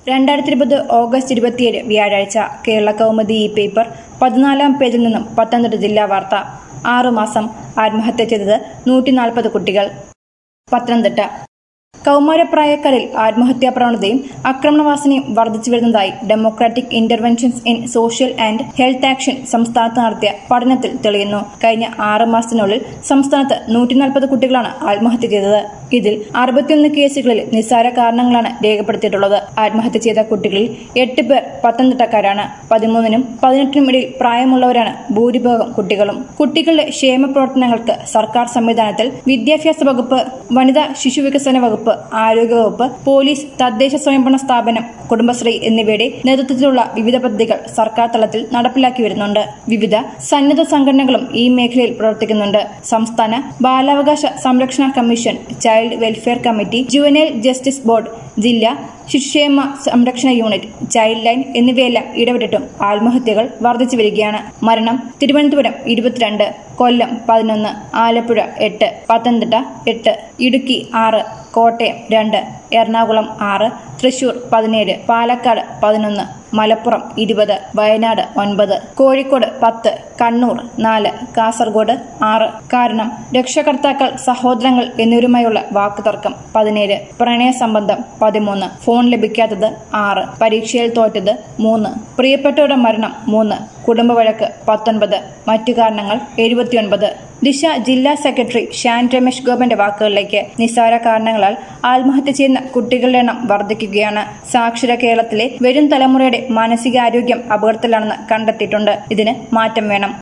രണ്ടായിരത്തി ഇരുപത് ഓഗസ്റ്റ് ഇരുപത്തിയേഴ് വ്യാഴാഴ്ച കേരള കൗമുദി ഈ പേപ്പർ പതിനാലാം പേജിൽ നിന്നും പത്തനംതിട്ട ജില്ലാ വാർത്ത ആറുമാസം ആത്മഹത്യ ചെയ്തത് നൂറ്റി നാൽപ്പത് കുട്ടികൾ പത്തനംതിട്ട കൗമാരപ്രായക്കാരിൽ ആത്മഹത്യാ പ്രവണതയും ആക്രമണവാസനയും വർദ്ധിച്ചു വരുന്നതായി democratic interventions in social and health action സംസ്ഥാനത്ത് നടത്തിയ പഠനത്തിൽ തെളിയുന്നു കഴിഞ്ഞ ആറ് മാസത്തിനുള്ളിൽ സംസ്ഥാനത്ത് നൂറ്റി നാൽപ്പത് കുട്ടികളാണ് ആത്മഹത്യ ചെയ്തത് ഇതിൽ അറുപത്തിയൊന്ന് കേസുകളിൽ നിസ്സാര കാരണങ്ങളാണ് രേഖപ്പെടുത്തിയിട്ടുള്ളത് ആത്മഹത്യ ചെയ്ത കുട്ടികളിൽ എട്ട് പേർ പത്തനംതിട്ടക്കാരാണ് പതിമൂന്നിനും പതിനെട്ടിനും ഇടയിൽ പ്രായമുള്ളവരാണ് ഭൂരിഭാഗം കുട്ടികളും കുട്ടികളുടെ ക്ഷേമ പ്രവർത്തനങ്ങൾക്ക് സർക്കാർ സംവിധാനത്തിൽ വിദ്യാഭ്യാസ വകുപ്പ് വനിതാ ശിശുവികസന വകുപ്പ് ആരോഗ്യവകുപ്പ് പോലീസ് തദ്ദേശ സ്വയംഭരണ സ്ഥാപനം കുടുംബശ്രീ എന്നിവയുടെ നേതൃത്വത്തിലുള്ള വിവിധ പദ്ധതികൾ സർക്കാർ തലത്തിൽ നടപ്പിലാക്കി വരുന്നുണ്ട് വിവിധ സന്നദ്ധ സംഘടനകളും ഈ മേഖലയിൽ പ്രവർത്തിക്കുന്നുണ്ട് സംസ്ഥാന ബാലാവകാശ സംരക്ഷണ commission child welfare committee juvenile justice board ജില്ലാ ശിശുക്ഷേമ സംരക്ഷണ യൂണിറ്റ് ചൈൽഡ് ലൈൻ എന്നിവയെല്ലാം ഇടപെട്ടിട്ടും ആത്മഹത്യകൾ വർദ്ധിച്ചു വരികയാണ് മരണം തിരുവനന്തപുരം ഇരുപത്തിരണ്ട് കൊല്ലം പതിനൊന്ന് ആലപ്പുഴ എട്ട് പത്തനംതിട്ട എട്ട് ഇടുക്കി ആറ് കോട്ടയം രണ്ട് എറണാകുളം ആറ് തൃശൂർ പതിനേഴ് പാലക്കാട് പതിനൊന്ന് മലപ്പുറം ഇരുപത് വയനാട് ഒൻപത് കോഴിക്കോട് പത്ത് കണ്ണൂർ നാല് കാസർഗോഡ് ആറ് കാരണം രക്ഷകർത്താക്കൾ സഹോദരങ്ങൾ എന്നിവരുമായുള്ള വാക്കുതർക്കം പതിനേഴ് പ്രണയ സംബന്ധം പതിമൂന്ന് ഫോൺ ലഭിക്കാത്തത് ആറ് പരീക്ഷയിൽ തോറ്റത് മൂന്ന് പ്രിയപ്പെട്ടവരുടെ മരണം മൂന്ന് കുടുംബവഴക്ക് പത്തൊൻപത് മറ്റു കാരണങ്ങൾ എഴുപത്തിയൊൻപത് ദിശ ജില്ലാ സെക്രട്ടറി ഷാൻ രമേശ് ഗോപന്റെ വാക്കുകളിലേക്ക് നിസ്സാര കാരണങ്ങളാൽ ആത്മഹത്യ ചെയ്യുന്ന കുട്ടികളുടെ എണ്ണം വർദ്ധിക്കുകയാണ് സാക്ഷര കേരളത്തിലെ വരും തലമുറയുടെ മാനസികാരോഗ്യം അപകടത്തിലാണെന്ന് കണ്ടെത്തിയിട്ടുണ്ട് ഇതിന് മാറ്റം വേണം